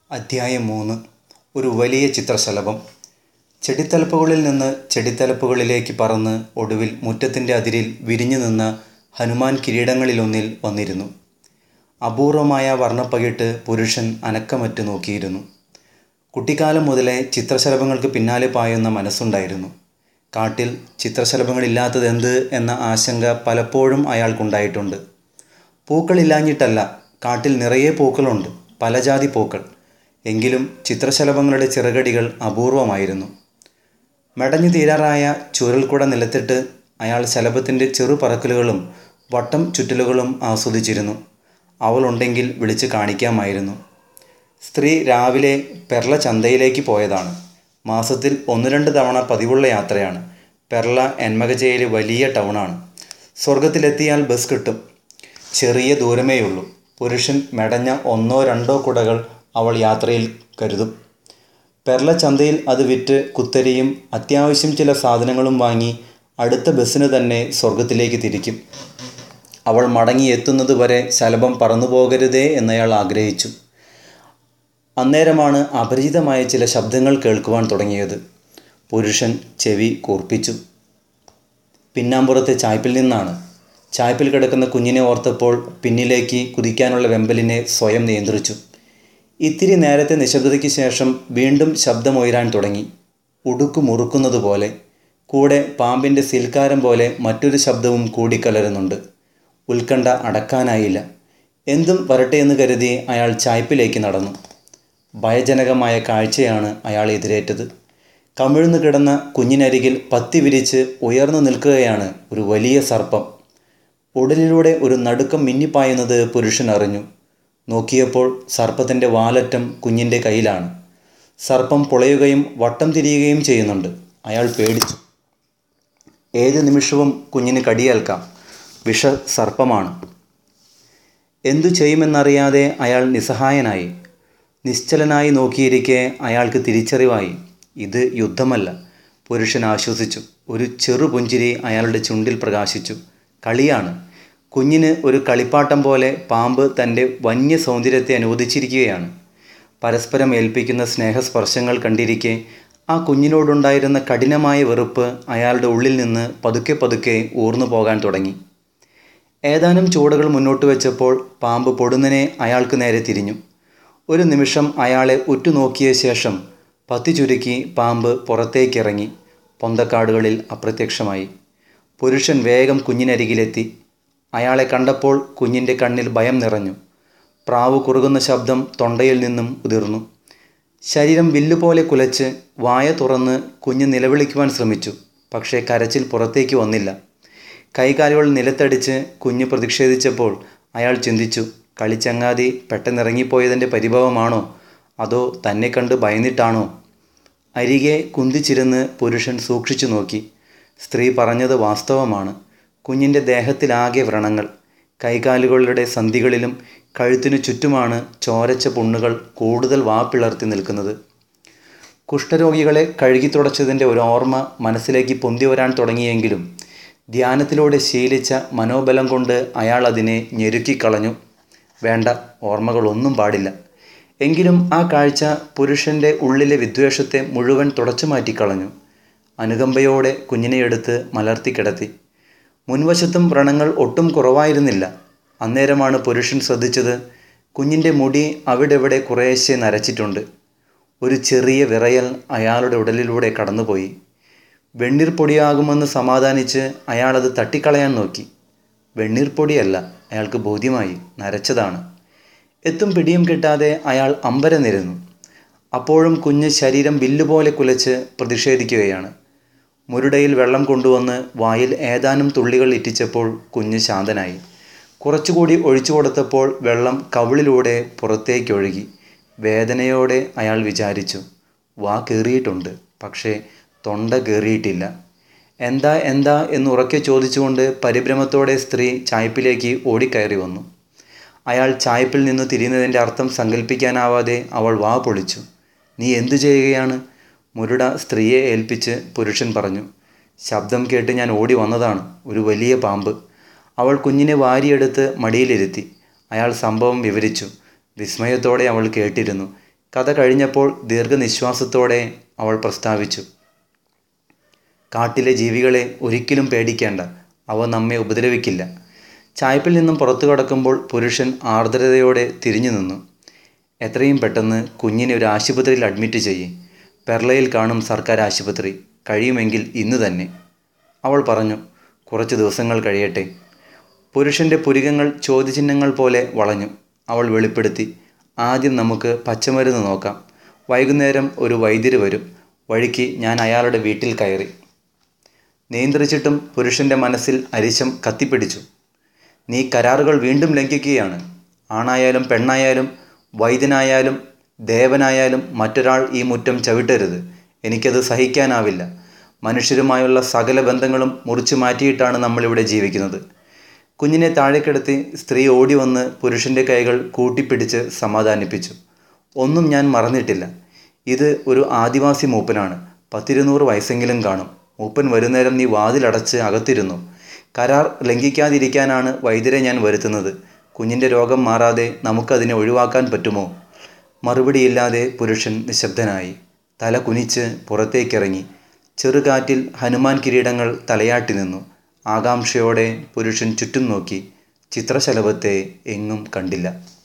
അധ്യായം മൂന്ന് ഒരു വലിയ ചിത്രശലഭം ചെടിത്തലപ്പുകളിൽ നിന്ന് ചെടിത്തലപ്പുകളിലേക്ക് പറന്ന് ഒടുവിൽ മുറ്റത്തിൻ്റെ അതിരിൽ വിരിഞ്ഞു നിന്ന ഹനുമാൻ കിരീടങ്ങളിലൊന്നിൽ വന്നിരുന്നു അപൂർവമായ വർണ്ണപ്പകിട്ട് പുരുഷൻ അനക്കമറ്റ് നോക്കിയിരുന്നു കുട്ടിക്കാലം മുതലേ ചിത്രശലഭങ്ങൾക്ക് പിന്നാലെ പായുന്ന മനസ്സുണ്ടായിരുന്നു കാട്ടിൽ ചിത്രശലഭങ്ങളില്ലാത്തതെന്ത് എന്ന ആശങ്ക പലപ്പോഴും അയാൾക്കുണ്ടായിട്ടുണ്ട് പൂക്കളില്ലാഞ്ഞിട്ടല്ല കാട്ടിൽ നിറയെ പൂക്കളുണ്ട് പല ജാതി പൂക്കൾ എങ്കിലും ചിത്രശലഭങ്ങളുടെ ചിറകടികൾ അപൂർവമായിരുന്നു മെടഞ്ഞു തീരാറായ ചുരുൾക്കുട നിലത്തിട്ട് അയാൾ ശലഭത്തിൻ്റെ ചെറു പറക്കലുകളും വട്ടം ചുറ്റലുകളും ആസ്വദിച്ചിരുന്നു അവളുണ്ടെങ്കിൽ വിളിച്ച് കാണിക്കാമായിരുന്നു സ്ത്രീ രാവിലെ പെർള ചന്തയിലേക്ക് പോയതാണ് മാസത്തിൽ ഒന്ന് രണ്ട് തവണ പതിവുള്ള യാത്രയാണ് പെർള എൻമകജയിലെ വലിയ ടൗണാണ് സ്വർഗത്തിലെത്തിയാൽ ബസ് കിട്ടും ചെറിയ ദൂരമേയുള്ളൂ പുരുഷൻ മെടഞ്ഞ ഒന്നോ രണ്ടോ കുടകൾ അവൾ യാത്രയിൽ കരുതും പെർള ചന്തയിൽ അത് വിറ്റ് കുത്തരിയും അത്യാവശ്യം ചില സാധനങ്ങളും വാങ്ങി അടുത്ത ബസ്സിന് തന്നെ സ്വർഗത്തിലേക്ക് തിരിക്കും അവൾ മടങ്ങി എത്തുന്നത് വരെ ശലഭം പറന്നു പോകരുതേ എന്നയാൾ ആഗ്രഹിച്ചു അന്നേരമാണ് അപരിചിതമായ ചില ശബ്ദങ്ങൾ കേൾക്കുവാൻ തുടങ്ങിയത് പുരുഷൻ ചെവി കൂർപ്പിച്ചു പിന്നാമ്പുറത്തെ ചായ്പിൽ നിന്നാണ് ചായ്പിൽ കിടക്കുന്ന കുഞ്ഞിനെ ഓർത്തപ്പോൾ പിന്നിലേക്ക് കുതിക്കാനുള്ള വെമ്പലിനെ സ്വയം നിയന്ത്രിച്ചു ഇത്തിരി നേരത്തെ നിശബ്ദതയ്ക്ക് ശേഷം വീണ്ടും ശബ്ദമുയരാൻ തുടങ്ങി ഉടുക്കു മുറുക്കുന്നത് പോലെ കൂടെ പാമ്പിൻ്റെ സിൽക്കാരം പോലെ മറ്റൊരു ശബ്ദവും കൂടിക്കലരുന്നുണ്ട് ഉത്കണ്ഠ അടക്കാനായില്ല എന്തും വരട്ടെ എന്ന് കരുതി അയാൾ ചായ്പിലേക്ക് നടന്നു ഭയജനകമായ കാഴ്ചയാണ് അയാൾ എതിരേറ്റത് കമിഴ്ന്നു കിടന്ന കുഞ്ഞിനരികിൽ പത്തി വിരിച്ച് ഉയർന്നു നിൽക്കുകയാണ് ഒരു വലിയ സർപ്പം ഉടലിലൂടെ ഒരു നടുക്കം മിന്നിപ്പായുന്നത് പുരുഷൻ അറിഞ്ഞു നോക്കിയപ്പോൾ സർപ്പത്തിൻ്റെ വാലറ്റം കുഞ്ഞിൻ്റെ കയ്യിലാണ് സർപ്പം പുളയുകയും വട്ടം തിരിയുകയും ചെയ്യുന്നുണ്ട് അയാൾ പേടിച്ചു ഏത് നിമിഷവും കുഞ്ഞിന് കടിയേൽക്കാം വിഷ സർപ്പമാണ് എന്തു ചെയ്യുമെന്നറിയാതെ അയാൾ നിസ്സഹായനായി നിശ്ചലനായി നോക്കിയിരിക്കെ അയാൾക്ക് തിരിച്ചറിവായി ഇത് യുദ്ധമല്ല പുരുഷൻ ആശ്വസിച്ചു ഒരു ചെറു പുഞ്ചിരി അയാളുടെ ചുണ്ടിൽ പ്രകാശിച്ചു കളിയാണ് കുഞ്ഞിന് ഒരു കളിപ്പാട്ടം പോലെ പാമ്പ് തൻ്റെ വന്യ സൗന്ദര്യത്തെ അനുവദിച്ചിരിക്കുകയാണ് പരസ്പരം ഏൽപ്പിക്കുന്ന സ്നേഹസ്പർശങ്ങൾ കണ്ടിരിക്കെ ആ കുഞ്ഞിനോടുണ്ടായിരുന്ന കഠിനമായ വെറുപ്പ് അയാളുടെ ഉള്ളിൽ നിന്ന് പതുക്കെ പതുക്കെ ഊർന്നു പോകാൻ തുടങ്ങി ഏതാനും ചുവടുകൾ മുന്നോട്ട് വെച്ചപ്പോൾ പാമ്പ് പൊടുന്നനെ അയാൾക്ക് നേരെ തിരിഞ്ഞു ഒരു നിമിഷം അയാളെ ഉറ്റുനോക്കിയ ശേഷം പത്തി ചുരുക്കി പാമ്പ് പുറത്തേക്കിറങ്ങി പൊന്തക്കാടുകളിൽ അപ്രത്യക്ഷമായി പുരുഷൻ വേഗം കുഞ്ഞിനരികിലെത്തി അയാളെ കണ്ടപ്പോൾ കുഞ്ഞിൻ്റെ കണ്ണിൽ ഭയം നിറഞ്ഞു പ്രാവ് കുറുകുന്ന ശബ്ദം തൊണ്ടയിൽ നിന്നും ഉതിർന്നു ശരീരം വില്ലുപോലെ കുലച്ച് വായ തുറന്ന് കുഞ്ഞ് നിലവിളിക്കുവാൻ ശ്രമിച്ചു പക്ഷേ കരച്ചിൽ പുറത്തേക്ക് വന്നില്ല കൈകാലുകൾ നിലത്തടിച്ച് കുഞ്ഞ് പ്രതിഷേധിച്ചപ്പോൾ അയാൾ ചിന്തിച്ചു കളിച്ചങ്ങാതി പെട്ടെന്നിറങ്ങിപ്പോയതിൻ്റെ പരിഭവമാണോ അതോ തന്നെ കണ്ട് ഭയന്നിട്ടാണോ അരികെ കുന്തിച്ചിരുന്ന് പുരുഷൻ സൂക്ഷിച്ചു നോക്കി സ്ത്രീ പറഞ്ഞത് വാസ്തവമാണ് കുഞ്ഞിൻ്റെ ദേഹത്തിലാകെ വ്രണങ്ങൾ കൈകാലുകളുടെ സന്ധികളിലും കഴുത്തിനു ചുറ്റുമാണ് ചോരച്ച പുണ്ണുകൾ കൂടുതൽ വാപ്പിളർത്തി നിൽക്കുന്നത് കുഷ്ഠരോഗികളെ കഴുകി തുടച്ചതിൻ്റെ ഒരു ഓർമ്മ മനസ്സിലേക്ക് പൊന്തി വരാൻ തുടങ്ങിയെങ്കിലും ധ്യാനത്തിലൂടെ ശീലിച്ച മനോബലം കൊണ്ട് അയാൾ അതിനെ ഞെരുക്കിക്കളഞ്ഞു വേണ്ട ഓർമ്മകളൊന്നും പാടില്ല എങ്കിലും ആ കാഴ്ച പുരുഷൻ്റെ ഉള്ളിലെ വിദ്വേഷത്തെ മുഴുവൻ തുടച്ചു മാറ്റിക്കളഞ്ഞു അനുകമ്പയോടെ കുഞ്ഞിനെ എടുത്ത് മലർത്തി കിടത്തി മുൻവശത്തും വ്രണങ്ങൾ ഒട്ടും കുറവായിരുന്നില്ല അന്നേരമാണ് പുരുഷൻ ശ്രദ്ധിച്ചത് കുഞ്ഞിൻ്റെ മുടി അവിടെവിടെ കുറേശ്ശെ നരച്ചിട്ടുണ്ട് ഒരു ചെറിയ വിറയൽ അയാളുടെ ഉടലിലൂടെ കടന്നുപോയി വെണ്ണീർ പൊടിയാകുമെന്ന് സമാധാനിച്ച് അയാളത് തട്ടിക്കളയാൻ നോക്കി വെണ്ണീർ പൊടിയല്ല അയാൾക്ക് ബോധ്യമായി നരച്ചതാണ് എത്തും പിടിയും കിട്ടാതെ അയാൾ അമ്പരന്നിരുന്നു അപ്പോഴും കുഞ്ഞ് ശരീരം വില്ലുപോലെ കുലച്ച് പ്രതിഷേധിക്കുകയാണ് മുരുടയിൽ വെള്ളം കൊണ്ടുവന്ന് വായിൽ ഏതാനും തുള്ളികൾ ഇറ്റിച്ചപ്പോൾ കുഞ്ഞ് ശാന്തനായി കുറച്ചുകൂടി ഒഴിച്ചു കൊടുത്തപ്പോൾ വെള്ളം കവിളിലൂടെ പുറത്തേക്കൊഴുകി വേദനയോടെ അയാൾ വിചാരിച്ചു വാ കീറിയിട്ടുണ്ട് പക്ഷേ തൊണ്ട കീറിയിട്ടില്ല എന്താ എന്താ എന്ന് ഉറക്കെ ചോദിച്ചുകൊണ്ട് പരിഭ്രമത്തോടെ സ്ത്രീ ചായ്പിലേക്ക് ഓടിക്കയറി വന്നു അയാൾ ചായ്പിൽ നിന്ന് തിരിയുന്നതിൻ്റെ അർത്ഥം സങ്കല്പിക്കാനാവാതെ അവൾ വാ പൊളിച്ചു നീ എന്തു ചെയ്യുകയാണ് മുരുട സ്ത്രീയെ ഏൽപ്പിച്ച് പുരുഷൻ പറഞ്ഞു ശബ്ദം കേട്ട് ഞാൻ ഓടി വന്നതാണ് ഒരു വലിയ പാമ്പ് അവൾ കുഞ്ഞിനെ വാരിയെടുത്ത് മടിയിലിരുത്തി അയാൾ സംഭവം വിവരിച്ചു വിസ്മയത്തോടെ അവൾ കേട്ടിരുന്നു കഥ കഴിഞ്ഞപ്പോൾ ദീർഘനിശ്വാസത്തോടെ അവൾ പ്രസ്താവിച്ചു കാട്ടിലെ ജീവികളെ ഒരിക്കലും പേടിക്കേണ്ട അവ നമ്മെ ഉപദ്രവിക്കില്ല ചായ്പിൽ നിന്നും പുറത്തു കടക്കുമ്പോൾ പുരുഷൻ ആർദ്രതയോടെ തിരിഞ്ഞു നിന്നു എത്രയും പെട്ടെന്ന് കുഞ്ഞിനെ ഒരു ആശുപത്രിയിൽ അഡ്മിറ്റ് ചെയ്യേ പെർളയിൽ കാണും സർക്കാർ ആശുപത്രി കഴിയുമെങ്കിൽ ഇന്ന് തന്നെ അവൾ പറഞ്ഞു കുറച്ച് ദിവസങ്ങൾ കഴിയട്ടെ പുരുഷൻ്റെ പുരികങ്ങൾ ചോദ്യചിഹ്നങ്ങൾ പോലെ വളഞ്ഞു അവൾ വെളിപ്പെടുത്തി ആദ്യം നമുക്ക് പച്ചമരുന്ന് നോക്കാം വൈകുന്നേരം ഒരു വൈദ്യര് വരും വഴിക്ക് ഞാൻ അയാളുടെ വീട്ടിൽ കയറി നിയന്ത്രിച്ചിട്ടും പുരുഷൻ്റെ മനസ്സിൽ അരിശം കത്തിപ്പിടിച്ചു നീ കരാറുകൾ വീണ്ടും ലംഘിക്കുകയാണ് ആണായാലും പെണ്ണായാലും വൈദ്യനായാലും ദേവനായാലും മറ്റൊരാൾ ഈ മുറ്റം ചവിട്ടരുത് എനിക്കത് സഹിക്കാനാവില്ല മനുഷ്യരുമായുള്ള സകല ബന്ധങ്ങളും മുറിച്ചു മാറ്റിയിട്ടാണ് നമ്മളിവിടെ ജീവിക്കുന്നത് കുഞ്ഞിനെ താഴേക്കിടത്തി സ്ത്രീ ഓടി വന്ന് പുരുഷൻ്റെ കൈകൾ കൂട്ടിപ്പിടിച്ച് സമാധാനിപ്പിച്ചു ഒന്നും ഞാൻ മറന്നിട്ടില്ല ഇത് ഒരു ആദിവാസി മൂപ്പനാണ് പത്തിരുന്നൂറ് വയസ്സെങ്കിലും കാണും മൂപ്പൻ വരുന്നേരം നീ വാതിലടച്ച് അകത്തിരുന്നു കരാർ ലംഘിക്കാതിരിക്കാനാണ് വൈദ്യരെ ഞാൻ വരുത്തുന്നത് കുഞ്ഞിൻ്റെ രോഗം മാറാതെ നമുക്കതിനെ ഒഴിവാക്കാൻ പറ്റുമോ മറുപടിയില്ലാതെ പുരുഷൻ നിശബ്ദനായി തല കുനിച്ച് പുറത്തേക്കിറങ്ങി ചെറുകാറ്റിൽ ഹനുമാൻ കിരീടങ്ങൾ തലയാട്ടി നിന്നു ആകാംക്ഷയോടെ പുരുഷൻ ചുറ്റും നോക്കി ചിത്രശലഭത്തെ എങ്ങും കണ്ടില്ല